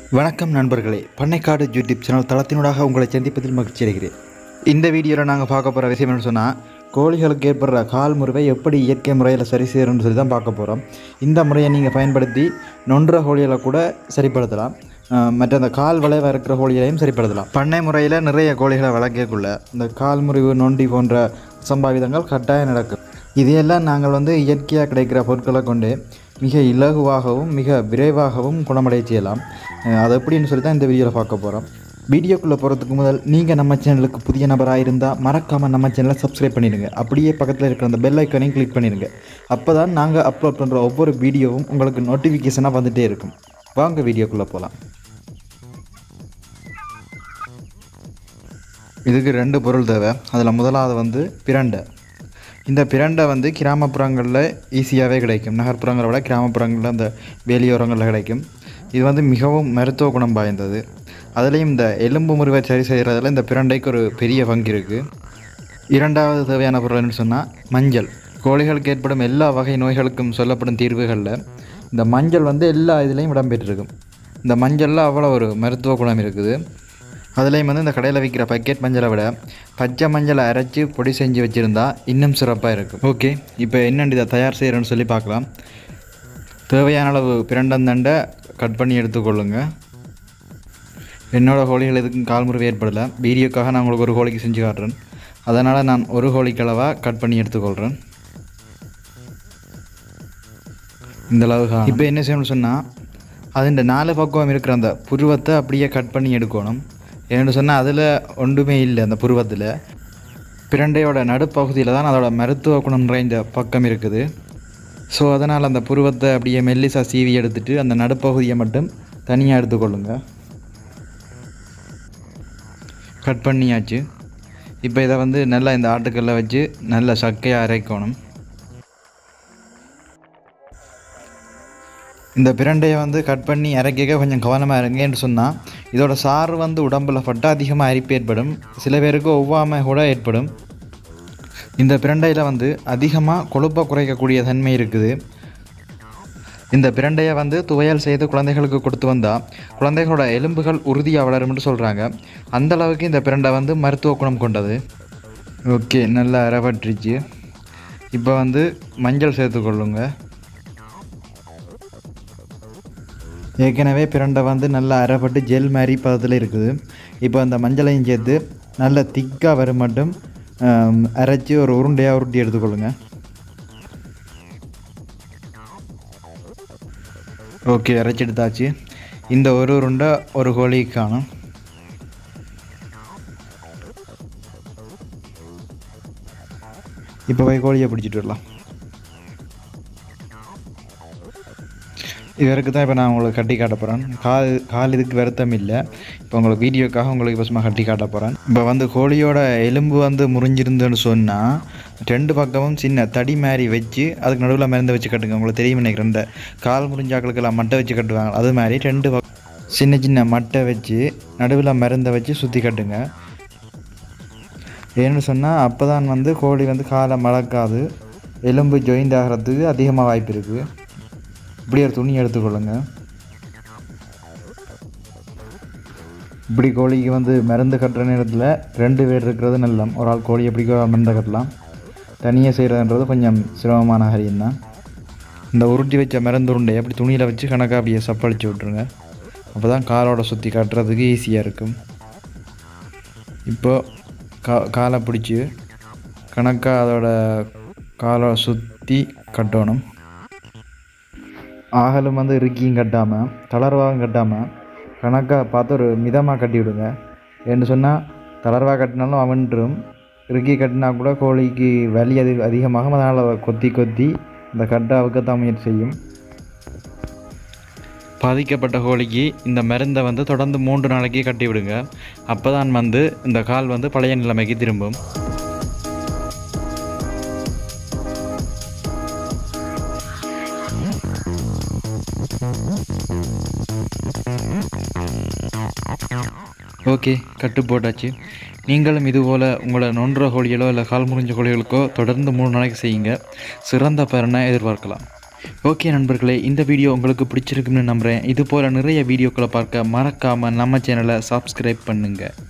வணக்கம் நண்பர்களே Pannaikadu YouTube channel தளத்தினூடாக உங்களை சந்திப்பதில் மகிழ்ச்சி அடைகிறேன் இந்த வீடியோவில் நாங்கள் பார்க்க போகிற விஷயம் என்னன்னு சொன்னால் கோழிகளுக்கு ஏற்படுற கால் முறிவை எப்படி இயற்கை முறையில் சரி செய்யணும்னு சொல்லி தான் பார்க்க போகிறோம் இந்த முறையை நீங்கள் பயன்படுத்தி நொன்ற கோழிகளை கூட சரிப்படுத்தலாம் அஹ் மற்ற அந்த கால் வளைவாக இருக்கிற கோழிகளையும் சரிப்படுத்தலாம் பண்ணை முறையில் நிறைய கோழிகளை வளர்க்கக்குள்ள இந்த கால் முறிவு நொண்டி போன்ற சம்பாவிதங்கள் கட்டாயம் நடக்கும் இதையெல்லாம் நாங்கள் வந்து இயற்கையாக கிடைக்கிற பொருட்களை கொண்டு மிக இலகுவாகவும் மிக விரைவாகவும் குணமடைய செய்யலாம் அஹ் அது எப்படின்னு சொல்லி தான் இந்த வீடியோவில் பார்க்க போகிறோம் வீடியோக்குள்ளே போகிறதுக்கு முதல் நீங்கள் நம்ம சேனலுக்கு புதிய நபராக இருந்தால் மறக்காமல் நம்ம சேனலை சப்ஸ்கிரைப் பண்ணிடுங்க அப்படியே பக்கத்தில் இருக்கிற அந்த பெல் ஐக்கனையும் கிளிக் பண்ணிடுங்க அப்போ தான் நாங்கள் அப்லோட் பண்ணுற ஒவ்வொரு வீடியோவும் உங்களுக்கு நோட்டிஃபிகேஷனாக வந்துகிட்டே இருக்கும் வாங்க வீடியோக்குள்ளே போகலாம் இதுக்கு ரெண்டு பொருள் தேவை அதில் முதலாவது வந்து பிரண்டை இந்த பிரண்டை வந்து கிராமப்புறங்களில் ஈஸியாகவே கிடைக்கும் நகர்ப்புறங்களை விட கிராமப்புறங்களில் அந்த வேலியோரங்களில் கிடைக்கும் இது வந்து மிகவும் மருத்துவ குணம் வாய்ந்தது அதுலேயும் இந்த எலும்பு முறிவை சரி செய்கிறதுல இந்த பிரண்டைக்கு ஒரு பெரிய பங்கு இருக்குது இரண்டாவது தேவையான பொருள்னு சொன்னால் மஞ்சள் கோழிகளுக்கு ஏற்படும் எல்லா வகை நோய்களுக்கும் சொல்லப்படும் தீர்வுகளில் இந்த மஞ்சள் வந்து எல்லா இதுலேயும் இடம்பெற்றிருக்கும் இந்த மஞ்சளில் அவ்வளோ ஒரு மருத்துவ குணம் இருக்குது அதுலேயும் வந்து இந்த கடையில் விற்கிற பக்கெட் மஞ்சளை விட பச்சை மஞ்சளை அரைச்சி பொடி செஞ்சு வச்சுருந்தா இன்னும் சிறப்பாக இருக்கும் ஓகே இப்போ என்னென்னு இதை தயார் செய்கிறேன்னு சொல்லி பார்க்கலாம் தேவையான அளவு பிரண்டந்தண்டை கட் பண்ணி எடுத்துக்கொள்ளுங்க என்னோடய கோழிகள் எதுக்கும் கால் முறிவு ஏற்படலை வீடியோக்காக நான் உங்களுக்கு ஒரு கோழிக்கு செஞ்சு காட்டுறேன் அதனால் நான் ஒரு கோழிக்களவாக கட் பண்ணி எடுத்துக்கொள்கிறேன் இந்த அளவு இப்போ என்ன செய்யணும்னு சொன்னால் அதுண்ட நாலு பக்குவம் இருக்கிற அந்த புருவத்தை அப்படியே கட் பண்ணி எடுக்கணும் ஏன்னு சொன்னால் அதில் ஒன்றுமே இல்லை அந்த புருவத்தில் பிரண்டையோட நடுப்பகுதியில் தான் அதோட மருத்துவ குணம் நிறைந்த பக்கம் இருக்குது ஸோ அதனால் அந்த புருவத்தை அப்படியே மெல்லிசா சீவி எடுத்துட்டு அந்த நடுப்பகுதியை மட்டும் தனியாக எடுத்துக்கொள்ளுங்க கட் பண்ணியாச்சு இப்போ இதை வந்து நல்லா இந்த ஆட்டுக்கல்ல வச்சு நல்லா சக்கையாக அரைக்கணும் இந்த பிரண்டையை வந்து கட் பண்ணி அரைக்க கொஞ்சம் கவனமாக இருங்கன்னு சொன்னால் இதோட சாறு வந்து உடம்புல பட்டு அதிகமாக அரிப்பு ஏற்படும் சில பேருக்கு ஒவ்வாமை கூட ஏற்படும் இந்த பிரண்டையில் வந்து அதிகமாக கொழுப்பை குறைக்கக்கூடிய தன்மை இருக்குது இந்த பிரண்டையை வந்து துவையல் செய்து குழந்தைகளுக்கு கொடுத்து வந்தால் குழந்தைகளோட எலும்புகள் உறுதியாக வளரும்னு சொல்கிறாங்க அந்த அளவுக்கு இந்த பிரண்டை வந்து மருத்துவ குணம் கொண்டது ஓகே நல்லா அரைபட்டுருச்சு இப்போ வந்து மஞ்சள் சேர்த்துக்கொள்ளுங்க ஏற்கனவே பிரண்டை வந்து நல்லா அரைப்பட்டு ஜெல் மாதிரி பதத்தில் இருக்குது இப்போ அந்த மஞ்சளையும் சேர்த்து நல்ல திக்காக வரும் மட்டும் ஆம், அரைச்சி ஒரு உருண்டையாக உருட்டி எடுத்துக்கொள்ளுங்க ஓகே அரைச்சி எடுத்தாச்சு இந்த ஒரு உருண்டை ஒரு கோழிக்கு காணும் இப்போ போய் கோழியை பிடிச்சிட்டு வரலாம் இதற்கு தான் இப்போ நான் உங்களுக்கு கட்டி காட்ட போகிறேன் கால் கால் இதுக்கு வருத்தம் இல்லை இப்போ உங்களுக்கு வீடியோக்காக உங்களுக்கு இப்போ சும்மா கட்டி காட்ட போகிறேன் இப்போ வந்து கோழியோட எலும்பு வந்து முறிஞ்சிருந்துன்னு சொன்னால் ரெண்டு பக்கமும் சின்ன தடி மாதிரி வச்சு அதுக்கு நடுவில் மருந்து வச்சு கட்டுங்க உங்களுக்கு தெரியும் நினைக்கிறேன் இந்த கால் முறிஞ்சாக்களுக்கெல்லாம் மட்டை வச்சு கட்டுவாங்க அது மாதிரி ரெண்டு பக்கம் சின்ன சின்ன மட்டை வச்சு நடுவில் மருந்தை வச்சு சுற்றி கட்டுங்க ஏன்னு சொன்னால் அப்போ தான் வந்து கோழி வந்து காலை மழக்காது எலும்பு ஜாயிண்ட் ஆகிறதுக்கு அதிகமாக வாய்ப்பு இருக்குது இப்படி ஒரு துணி எடுத்துக்கொள்ளுங்க இப்படி கோழிக்கு வந்து மருந்து கட்டுற நேரத்தில் ரெண்டு பேர் இருக்கிறது நல்லம் ஒரு ஆள் கோழி எப்படி மருந்து கட்டலாம் தனியாக செய்கிறதுன்றது கொஞ்சம் சிரமமான காரியம் தான் இந்த உருட்டி வச்ச மருந்து உருண்டை அப்படி துணியில் வச்சு கணக்காக அப்படியே சப்பளிச்சு விட்ருங்க அப்போ தான் காலோட சுற்றி கட்டுறதுக்கு ஈஸியாக இருக்கும் இப்போ கா காலை பிடிச்சி கணக்காக அதோட காலை சுற்றி கட்டணும் ஆகலும் வந்து இறுக்கியும் கட்டாமல் தளர்வாகவும் கட்டாமல் கணக்காக பார்த்து ஒரு மிதமாக கட்டி விடுங்க ஏன்னு சொன்னால் தளர்வாக கட்டினாலும் அவன்றும் இறுக்கி கட்டினா கூட கோழிக்கு வலி அது அதிகமாகும் அதனால் கொத்தி கொத்தி இந்த கட்டை அவுக்கத்தான் முயற்சி செய்யும் பாதிக்கப்பட்ட கோழிக்கு இந்த மருந்தை வந்து தொடர்ந்து மூன்று நாளைக்கு கட்டி விடுங்க அப்போ தான் வந்து இந்த கால் வந்து பழைய நிலைமைக்கு திரும்பும் ஓகே கட்டு போட்டாச்சு நீங்களும் இதுபோல் உங்களை நொன்ற கோழிகளோ இல்லை கால் முறிஞ்ச கோழிகளுக்கோ தொடர்ந்து மூணு நாளைக்கு செய்யுங்க சிறந்த பலனை எதிர்பார்க்கலாம் ஓகே நண்பர்களே இந்த வீடியோ உங்களுக்கு பிடிச்சிருக்குன்னு நம்புகிறேன் இது போல் நிறைய வீடியோக்களை பார்க்க மறக்காமல் நம்ம சேனலை சப்ஸ்கிரைப் பண்ணுங்கள்